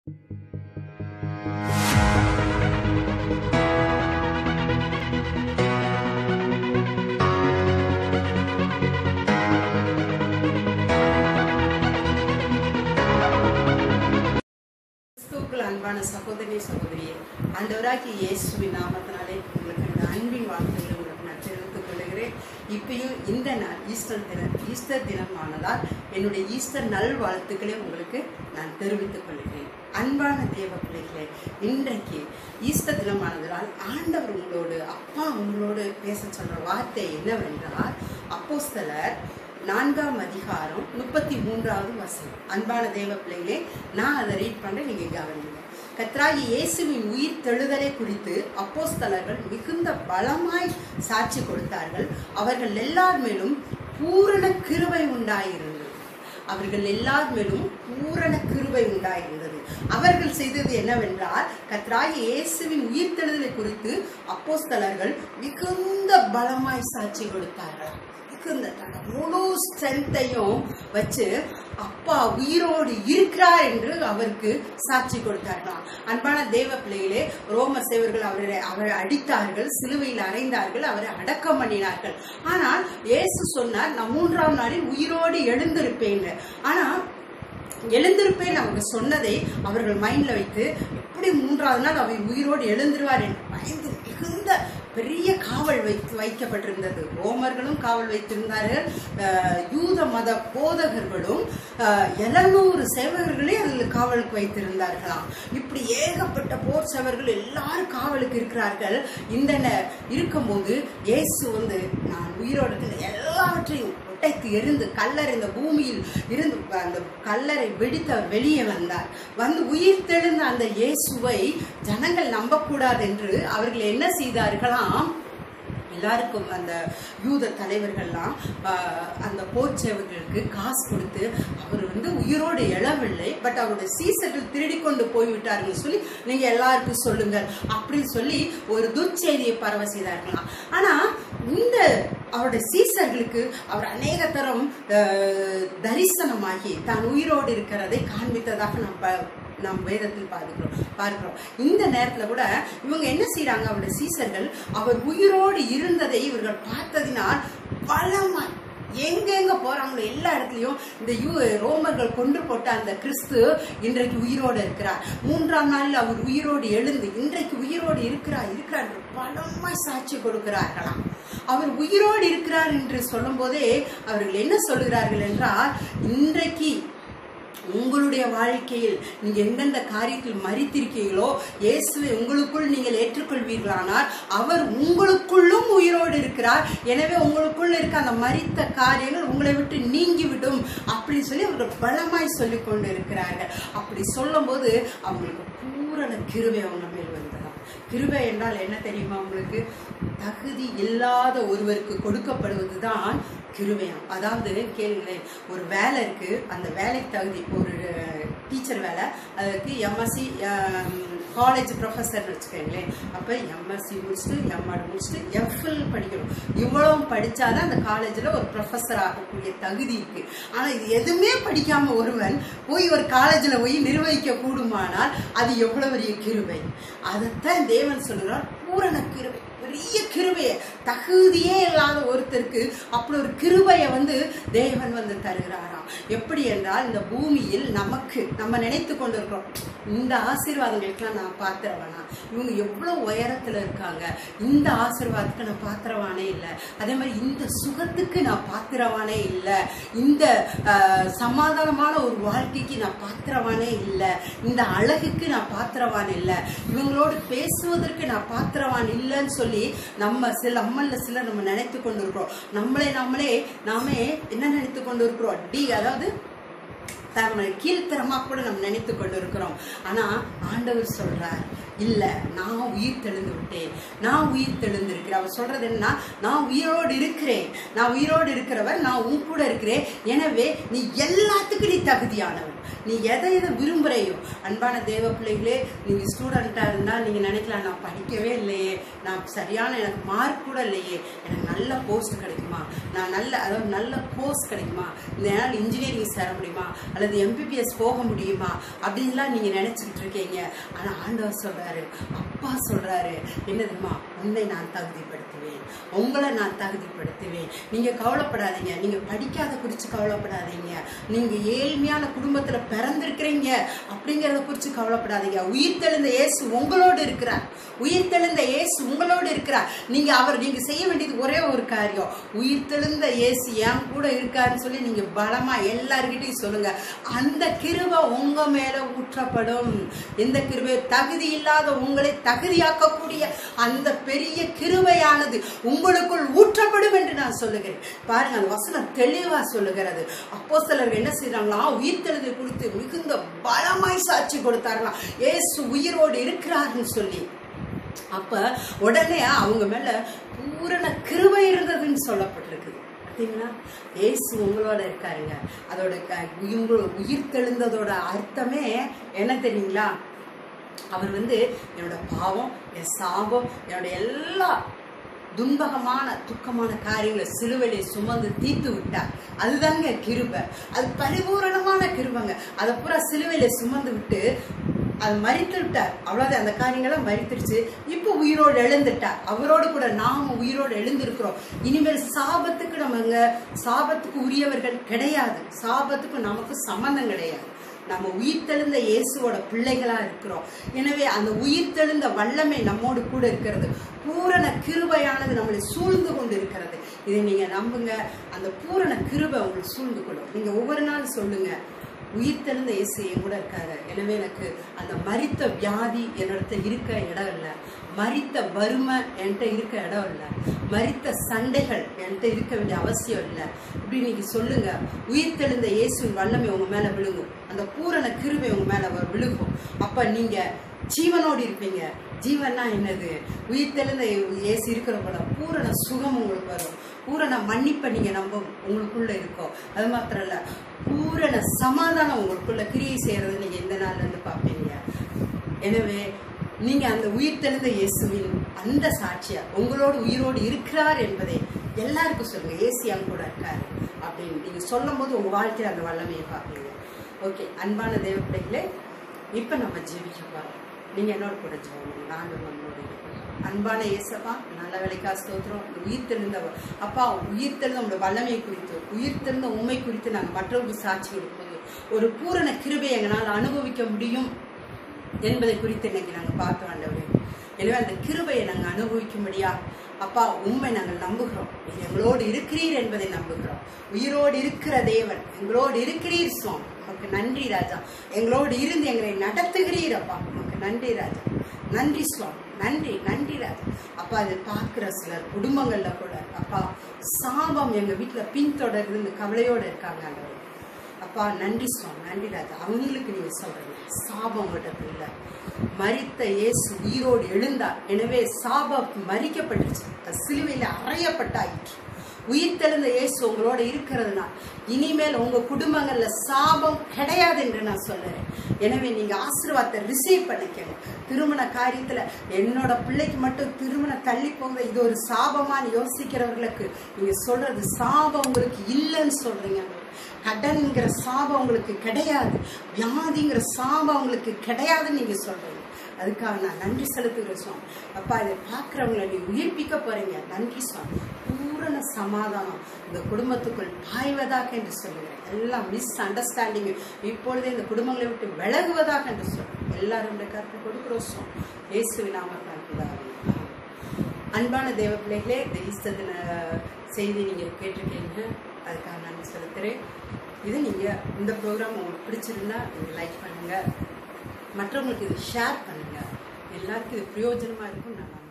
கிறிஸ்துவுக்குள் அன்பான சகோதரி சகோதரியே ஆண்டவராகிய இயேசுவின் நாமத்தினாலே உங்களுக்கு இந்த அன்பின் வாழ்த்துக்களை உங்களுக்கு நான் தெரிவித்துக் கொள்கிறேன் இப்பயும் இந்த நாள் ஈஸ்டர் தினம் ஈஸ்டர் தினம் ஆனதால் என்னுடைய ஈஸ்டர் நல் வாழ்த்துக்களை உங்களுக்கு நான் தெரிவித்துக் கொள்கிறேன் அன்பான தேவ பிள்ளைகளே இன்றைக்கு ஈஸ்டர் தினம் ஆனதால் ஆண்டவர் உங்களோடு அப்பா உங்களோடு பேச சொல்ற வார்த்தை என்னவென்றால் அப்போஸ்தலர் நான்காம் அதிகாரம் முப்பத்தி மூன்றாவது வசனம் அன்பான தேவ பிள்ளைகளே நான் அதை ரீட் பண்றேன் நீங்க கவனிங்க கத்ராகி இயேசுவின் உயிர் தெழுதலை குறித்து அப்போஸ்தலர்கள் மிகுந்த பலமாய் சாட்சி கொடுத்தார்கள் அவர்கள் எல்லார் மேலும் பூரண கிருபை உண்டாயிருந்தது அவர்கள் எல்லார் மேலும் பூரண கிருபை உண்டாயிருந்தது அவர்கள் செய்தது என்னவென்றால் கத்ராகி இயேசுவின் உயிர்த்தெழுதலை குறித்து அப்போஸ்தலர்கள் மிகுந்த பலமாய் சாட்சி கொடுத்தார்கள் மிகுந்த தன்னுடைய முழு ஸ்ட்ரென்த்தையும் வச்சு அப்பா உயிரோடு இருக்கிறார் என்று அவருக்கு சாட்சி கொடுத்தார்களாம் அன்பான தேவ பிள்ளைகளே ரோம சேவர்கள் அவரை அவரை அடித்தார்கள் சிலுவையில் அறைந்தார்கள் அவரை அடக்கம் பண்ணினார்கள் ஆனால் இயேசு சொன்னார் நான் மூன்றாம் நாளில் உயிரோடு எழுந்திருப்பேன் ஆனா எழுந்திருப்பேன் அவங்க சொன்னதை அவர்கள் மைண்ட்ல வைத்து எப்படி மூன்றாவது நாள் அவர் உயிரோடு எழுந்திருவார் என்று பயந்து மிகுந்த பெரிய காவல் வைத்து வைக்கப்பட்டிருந்தது ரோமர்களும் காவல் வைத்திருந்தார்கள் அஹ், யூத மத போதகர்களும் எழுநூறு சேவகர்களே அதில் காவலுக்கு வைத்திருந்தார்களாம் இப்படி ஏகப்பட்ட போர் சேவர்கள் எல்லாரும் காவலுக்கு இருக்கிறார்கள் இந்த நே- இருக்கும்போது இயேசு வந்து நான் உயிரோடு இருக்கிற எல்லாவற்றையும் உடைத்து எரிந்து கல்லறை இந்த பூமியில் இருந்து அந்த கல்லறை வெடித்து அவர் வெளியே வந்தார் வந்து உயிர் தெழுந்த அந்த இயேசுவை ஜனங்கள் நம்பக்கூடாது என்று அவர்கள் என்ன செய்தார்களாம் எல்லாருக்கும் அந்த யூத தலைவர்கள்லாம் ஆஹ், அந்த போர்ச்சேவர்களுக்கு காசு கொடுத்து அவர் வந்து உயிரோடு எழவில்லை பட் அவருடைய சீசர்கள் திருடி கொண்டு போய்விட்டார்கள் சொல்லி நீங்க எல்லாருக்கும் சொல்லுங்கள் அப்படின்னு சொல்லி ஒரு துர்ச்செய்தியை பரவ செய்தார்களாம் ஆனா இந்த அவருடைய சீசர்களுக்கு அவர் அநேக தரம் ஆஹ், தரிசனமாகி தான் உயிரோடு இருக்கிறதை காண்பித்ததாக நம்ம நாம் வேதத்தில் பார்க்கிறோம் பார்க்கிறோம் இந்த நேரத்துல கூட இவங்க என்ன செய்றாங்க அவருடைய சீசர்கள் அவர் உயிரோடு இருந்ததை இவர்கள் பார்த்ததினால் பலமாய் எங்கெங்க போறாங்களோ எல்லா இடத்துலயும் இந்த யூ ரோமர்கள் கொண்டு போட்ட அந்த கிறிஸ்து இன்றைக்கு உயிரோடு இருக்கிறார் மூன்றாம் நாளில் அவர் உயிரோடு எழுந்து இன்றைக்கு உயிரோடு இருக்கிறார் இருக்கிறார் என்று பலமாய் சாட்சி கொடுக்கிறார்களாம் அவர் உயிரோடு இருக்கிறார் என்று சொல்லும் போதே அவர்கள் என்ன சொல்லுகிறார்கள் என்றால் இன்றைக்கு உங்களுடைய வாழ்க்கையில் நீங்க எந்தெந்த காரியத்தில் மறித்திருக்கீங்களோ இயேசுவை உங்களுக்குள் நீங்கள் ஏற்றுக்கொள்வீர்களானால் அவர் உங்களுக்குள்ளும் உயிரோடு இருக்கிறார் எனவே உங்களுக்குள் இருக்க அந்த மறித்த காரியங்கள் உங்களை விட்டு நீங்கிவிடும் அப்படி சொல்லி அவர்கள் பலமாய் சொல்லிக் கொண்டு இருக்கிறார்கள் அப்படி சொல்லும்போது அவங்களுக்கு பூரண கிருபை அவங்க மேல் வந்ததாம் கிருபை என்றால் என்ன தெரியுமா உங்களுக்கு தகுதி இல்லாத ஒருவருக்கு கொடுக்கப்படுவதுதான் கிருபையாம் அதாவது கேளுங்களேன் ஒரு வேலை இருக்கு அந்த வேலைக்கு தகுதி ஒரு டீச்சர் வேலை அதுக்கு எம்எஸ்சி காலேஜ் ப்ரொஃபஸர்னு வச்சுக்கோங்களேன் அப்போ எம்எஸ்சி முடிச்சுட்டு எம்ஆட் முடிச்சுட்டு எஃப்எல் படிக்கணும் இவ்வளவு படிச்சாதான் அந்த காலேஜில் ஒரு ப்ரொஃபஸர் ஆகக்கூடிய தகுதி இருக்கு ஆனால் இது எதுவுமே படிக்காம ஒருவன் போய் ஒரு காலேஜில் போய் நிர்வகிக்க கூடுமானால் அது எவ்வளவு பெரிய கிருபை அதைத்தான் தேவன் சொல்லுகிறார் பூரண கிருபை பெரிய கிருபையை தகுதியே இல்லாத ஒருத்தருக்கு அப்படி ஒரு கிருபையை வந்து தேவன் வந்து தருகிறாராம் எப்படி என்றால் இந்த பூமியில் நமக்கு நம்ம நினைத்து கொண்டிருக்கிறோம் இந்த ஆசீர்வாதங்களுக்கெல்லாம் நான் பாத்திரவானா இவங்க எவ்வளோ உயரத்துல இருக்காங்க இந்த ஆசீர்வாதத்துக்கு நான் பாத்திரவானே இல்லை அதே மாதிரி இந்த சுகத்துக்கு நான் பாத்திரவானே இல்லை இந்த ஆஹ், சமாதானமான ஒரு வாழ்க்கைக்கு நான் பாத்திரவானே இல்லை இந்த அழகுக்கு நான் பாத்திரவான் இல்லை இவங்களோடு பேசுவதற்கு நான் பாத்திரவான் இல்லைன்னு சொல்லி நம்ம சில நம்மள சிலர் நம்ம நினைத்து கொண்டிருக்கிறோம் நம்மளே நம்மளே நாமே என்ன நினைத்து கொண்டு இருக்கிறோம் டி அதாவது தம்மை கீழ்த்தரமா கூட நம்ம நினைத்து கொண்டு இருக்கிறோம் ஆனா ஆண்டவர் சொல்றார் இல்ல நான் உயிர் தெழுந்து விட்டேன் நான் உயிர் தெழுந்திருக்கிறேன் அவர் சொல்றது என்ன நான் உயிரோடு இருக்கிறேன் நான் உயிரோடு இருக்கிறவர் நான் உன் கூட இருக்கிறேன் எனவே நீ எல்லாத்துக்கும் நீ தகுதியானவன் நீ எதை எதை விரும்புறையோ அன்பான தேவ பிள்ளைகளே நீங்க ஸ்டூடெண்டா இருந்தா நீங்க நினைக்கலாம் நான் படிக்கவே இல்லையே நான் சரியான எனக்கு மார்க் கூட இல்லையே எனக்கு நல்ல போஸ்ட் கிடைக்குமா நான் நல்ல அதாவது நல்ல கோர்ஸ் கிடைக்குமா இந்த நாள் இன்ஜினியரிங் சேர முடியுமா அல்லது எம்பிபிஎஸ் போக முடியுமா அப்படின்லாம் நீங்க நினைச்சுக்கிட்டு இருக்கீங்க ஆனா ஆண்டவர் சொல்றாரு அப்பா சொல்றாரு என்ன தெரியுமா உன்னை நான் தகுதிப்படுத்துவேன் உங்களை நான் தகுதிப்படுத்துவேன் நீங்க கவலைப்படாதீங்க நீங்க படிக்காத குறித்து கவலைப்படாதீங்க நீங்க ஏழ்மையான குடும்பத்துல பிறந்திருக்கிறீங்க அப்படிங்கறத குறித்து கவலைப்படாதீங்க உயிர் தெழுந்த இயேசு உங்களோடு இருக்கிறார் உயிர் தெழுந்த இயேசு உங்களோடு இருக்கிறார் நீங்க அவர் நீங்க செய்ய வேண்டியது ஒரே ஒரு காரியம் உயிர் தெழுந்த இயேசு என் கூட இருக்காருன்னு சொல்லி நீங்க பலமா எல்லார்கிட்டையும் சொல்லுங்க அந்த கிருபை உங்க மேல ஊற்றப்படும் எந்த கிருபை தகுதி இல்லாத உங்களை தகுதியாக்கக்கூடிய அந்த பெரிய கிருபையானது உங்களுக்குள் ஊற்றப்படும் என்று நான் சொல்லுகிறேன் பாருங்க அந்த வசனம் தெளிவா சொல்லுகிறது அப்போ சிலர் என்ன செய்யறாங்களா உயிர் தெழுதல் குறித்து மிகுந்த பலமாய் சாட்சி கொடுத்தார்களாம் ஏசு உயிரோடு இருக்கிறார்னு சொல்லி அப்ப உடனே அவங்க மேல பூரண கிருபை இருந்ததுன்னு சொல்லப்பட்டிருக்குது பார்த்தீங்களா ஏசு உங்களோட இருக்காருங்க அதோட க- உங்களோட உயிர் தெழுந்ததோட அர்த்தமே என்ன தெரியுங்களா அவர் வந்து என்னோட பாவம் என் சாபம் என்னோட எல்லா துன்பகமான துக்கமான காரியங்களை சிலுவையிலே சுமந்து தீர்த்து விட்டார் அதுதாங்க கிருபை அது பரிபூரணமான கிருபைங்க அதை பூரா சிலுவையில சுமந்து விட்டு அது மறித்து விட்டார் அவ்வளவுதான் அந்த காரியங்கள்லாம் மறித்துருச்சு இப்போ உயிரோடு எழுந்துட்டார் அவரோடு கூட நாம உயிரோடு எழுந்திருக்கிறோம் இனிமேல் சாபத்துக்கு நம்மங்க சாபத்துக்கு உரியவர்கள் கிடையாது சாபத்துக்கு நமக்கு சம்பந்தம் கிடையாது நம்ம உயிர்த்தெழுந்த இயேசுவோட பிள்ளைகளா இருக்கிறோம் எனவே அந்த உயிர்த்தெழுந்த வல்லமை நம்மோடு கூட இருக்கிறது பூரண கிருபையானது நம்மளை சூழ்ந்து கொண்டு இருக்கிறது இதை நீங்க நம்புங்க அந்த பூரண கிருபை உங்களை சூழ்ந்து கொள்ளும் நீங்க ஒவ்வொரு நாள் சொல்லுங்க உயிர்த்தெழுந்த இயேசு என் கூட இருக்காரு எனவே எனக்கு அந்த மரித்த வியாதி என்னிடத்த இருக்க இடம் இல்லை மரித்த வறுமை என்கிட்ட இருக்க இடம் இல்லை மரித்த சண்டைகள் என்கிட்ட இருக்க வேண்டிய அவசியம் இல்லை இப்படி நீங்க சொல்லுங்க உயிர்த்தெழுந்த இயேசுவின் வல்லமை உங்க மேல விழுகும் அந்த பூரண கிருபை உங்க மேல வ- விழுகும் அப்ப நீங்க ஜீவனோடு இருப்பீங்க ஜீவன்னா என்னது உயிர்த்தெழுந்த இயேசு இருக்கிற போல பூரண சுகம் உங்களுக்கு வரும் பூரண மன்னிப்பை நீங்க நம்ப உங்களுக்குள்ள இருக்கும் அது மாத்திரம் இல்ல பூரண சமாதானம் உங்களுக்குள்ள கிரியை செய்யறது நீங்க எந்த நாள்ல இருந்து பார்ப்பீங்க எனவே நீங்க அந்த உயிர்த்தெழுந்த இயேசுவின் அந்த சாட்சியா உங்களோடு உயிரோடு இருக்கிறார் என்பதை எல்லாருக்கும் சொல்லுங்க இயேசு என் கூட இருக்காரு அப்படின்னு நீங்க சொல்லும் போது உங்க வாழ்க்கையில அந்த வல்லமையை பார்ப்பீங்க ஓகே அன்பான தேவ பிள்ளைகளே இப்ப நம்ம ஜீவிக்க போறோம் நீங்க என்னோட கூட ஜீவனம் நானும் நம்மளோட இருக்கிறோம். அன்பான இயேசப்பா நல்ல வேலைக்கா ஸ்தோத்திரம் இந்த உயிர் தெழுந்தவர் அப்பா உயிர் தெழுந்த உங்களோட வல்லமை குறித்து உயிர் தெழுந்த உண்மை குறித்து நாங்கள் மற்றவர்களுக்கு சாட்சி கொடுப்பது ஒரு பூரண கிருபை எங்களால் அனுபவிக்க முடியும் என்பதை குறித்து இன்னைக்கு நாங்கள் பார்த்தோம் ஆண்டவரே எனவே அந்த கிருபையை நாங்கள் அனுபவிக்கும்படியா அப்பா உண்மை நாங்கள் நம்புகிறோம் நீர் எங்களோடு இருக்கிறீர் என்பதை நம்புகிறோம் உயிரோடு இருக்கிற தேவன் எங்களோடு இருக்கிறீர் சுவாமி உமக்கு நன்றி ராஜா எங்களோடு இருந்து எங்களை நடத்துகிறீர் அப்பா உமக்கு நன்றி ராஜா நன்றி சுவாமி நன்றி நன்றி ராஜா அப்பா அதை பார்க்கிற சிலர் குடும்பங்கள்ல கூட அப்பா சாபம் எங்க வீட்டுல பின்தொடருதுன்னு கவலையோட இருக்காங்க ஆண்டவரே அப்பா நன்றி சுவாமி நன்றி ராஜா அவங்களுக்கு நீங்க சொல்றீங்க சாபம் உங்கள்கிட்ட இல்லை மரித்த இயேசு உயிரோடு எழுந்தார் எனவே சாபம் மறிக்கப்பட்டுச்சு அது சிலுவையில அறையப்பட்டாயிற்று உயிர் தெழுந்த இயேசு உங்களோட இருக்கிறதுனா இனிமேல் உங்க குடும்பங்கள்ல சாபம் கிடையாது என்று நான் சொல்லுறேன் எனவே நீங்க ஆசீர்வாதத்தை ரிசீவ் பண்ணிக்கங்க திருமண காரியத்துல என்னோட பிள்ளைக்கு மட்டும் திருமணம் தள்ளி போங்க இது ஒரு சாபமான்னு யோசிக்கிறவர்களுக்கு நீங்க சொல்றது சாபம் உங்களுக்கு இல்லைன்னு சொல்றீங்க கடன்ங்கிற சாபம் உங்களுக்கு கிடையாது வியாதிங்கிற சாபம் உங்களுக்கு கிடையாதுன்னு நீங்க சொல்றீங்க அதுக்காக நான் நன்றி செலுத்துகிறேன் சுவாமி அப்பா இதை பார்க்குறவங்கள நீ உயிர்ப்பிக்க போறீங்க நன்றி சுவாமி பூரண சமாதானம் இந்த குடும்பத்துக்குள் பாய்வதாக என்று சொல்லுகிறேன் எல்லாம் மிஸ் அண்டர்ஸ்டாண்டிங் இப்பொழுதே இந்த குடும்பங்களை விட்டு விலகுவதாக என்று சொல்றேன் எல்லாரும் இந்த கருத்து கொடுக்குறோம் சுவாமி இயேசுவின் நாமத்தால் பிதாவே. அன்பான தேவ பிள்ளைகளே இந்த ஈஸ்டர் தின செய்தி நீங்கள் கேட்டிருக்கீங்க அதுக்காக நான் செலுத்துகிறேன் இது நீங்கள் இந்த ப்ரோக்ராம் உங்களுக்கு பிடிச்சிருந்தா நீங்கள் லைக் பண்ணுங்கள் மற்றவங்களுக்கு இது ஷேர் பண்ணுங்கள் எல்லாருக்கும் இது பிரயோஜனமாக இருக்கும் நான் நம்புறேன்